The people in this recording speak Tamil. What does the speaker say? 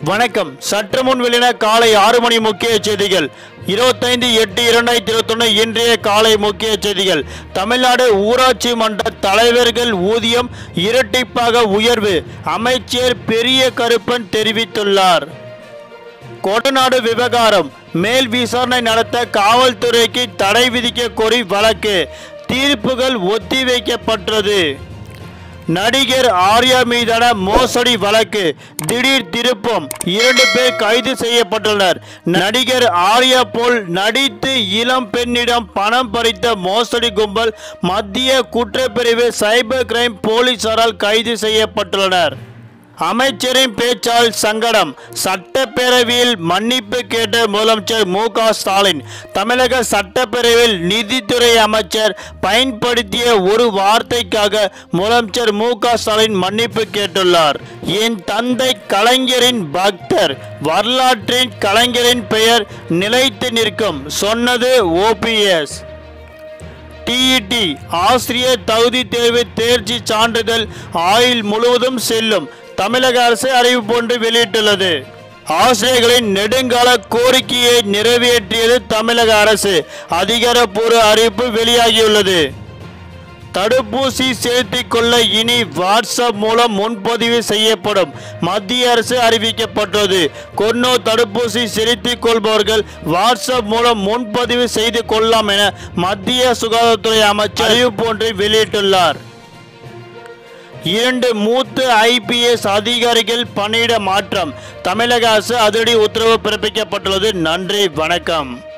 வணக்கம் சற்று முன் வெளியின காலை ஆறு மணி முக்கிய செய்திகள் இருபத்தைந்து எட்டு இரண்டாயிரத்தி இருபத்தொன்னு இன்றைய காலை முக்கிய செய்திகள் தமிழ்நாடு ஊராட்சி மன்ற தலைவர்கள் ஊதியம் இரட்டிப்பாக உயர்வு அமைச்சர் பெரிய கருப்பன் தெரிவித்துள்ளார் கொடநாடு விவகாரம் மேல் விசாரணை நடத்த காவல்துறைக்கு தடை விதிக்க கோரி வழக்கு தீர்ப்புகள் ஒத்திவைக்கப்பட்டது நடிகர் ஆர்யா மீதான மோசடி வழக்கு திடீர் திருப்பம் இரண்டு பேர் கைது செய்யப்பட்டுள்ளனர் நடிகர் ஆர்யா போல் நடித்து இளம் பெண்ணிடம் பணம் பறித்த மோசடி கும்பல் மத்திய குற்றப்பிரிவு சைபர் கிரைம் போலீசாரால் கைது செய்யப்பட்டுள்ளனர் அமைச்சரின் பேச்சால் சங்கடம் சட்டப்பேரவையில் மன்னிப்பு கேட்ட முதலமைச்சர் மு க ஸ்டாலின் தமிழக சட்டப்பேரவையில் நிதித்துறை அமைச்சர் பயன்படுத்திய ஒரு வார்த்தைக்காக முதலமைச்சர் மு க ஸ்டாலின் மன்னிப்பு கேட்டுள்ளார் என் தந்தை கலைஞரின் பக்தர் வரலாற்றின் கலைஞரின் பெயர் நிலைத்து நிற்கும் சொன்னது ஓபிஎஸ் டிஇடி ஆசிரியர் தகுதி தேர்வு தேர்ச்சி சான்றிதழ் ஆயுள் முழுவதும் செல்லும் தமிழக அரசு அறிவிப்பு ஒன்று வெளியிட்டுள்ளது ஆசிரியர்களின் நெடுங்கால கோரிக்கையை நிறைவேற்றியது தமிழக அரசு அதிகாரப்பூர்வ அறிவிப்பு வெளியாகியுள்ளது தடுப்பூசி செலுத்திக் கொள்ள இனி வாட்ஸ்அப் மூலம் முன்பதிவு செய்யப்படும் மத்திய அரசு அறிவிக்கப்பட்டுள்ளது கொரோனா தடுப்பூசி செலுத்திக் கொள்பவர்கள் வாட்ஸ்அப் மூலம் முன்பதிவு செய்து கொள்ளலாம் என மத்திய சுகாதாரத்துறை அமைச்சர் அறிவிப்பு ஒன்றை வெளியிட்டுள்ளார் இரண்டு மூத்த ஐபிஎஸ் அதிகாரிகள் பணியிட மாற்றம் தமிழக அரசு அதிரடி உத்தரவு பிறப்பிக்கப்பட்டுள்ளது நன்றி வணக்கம்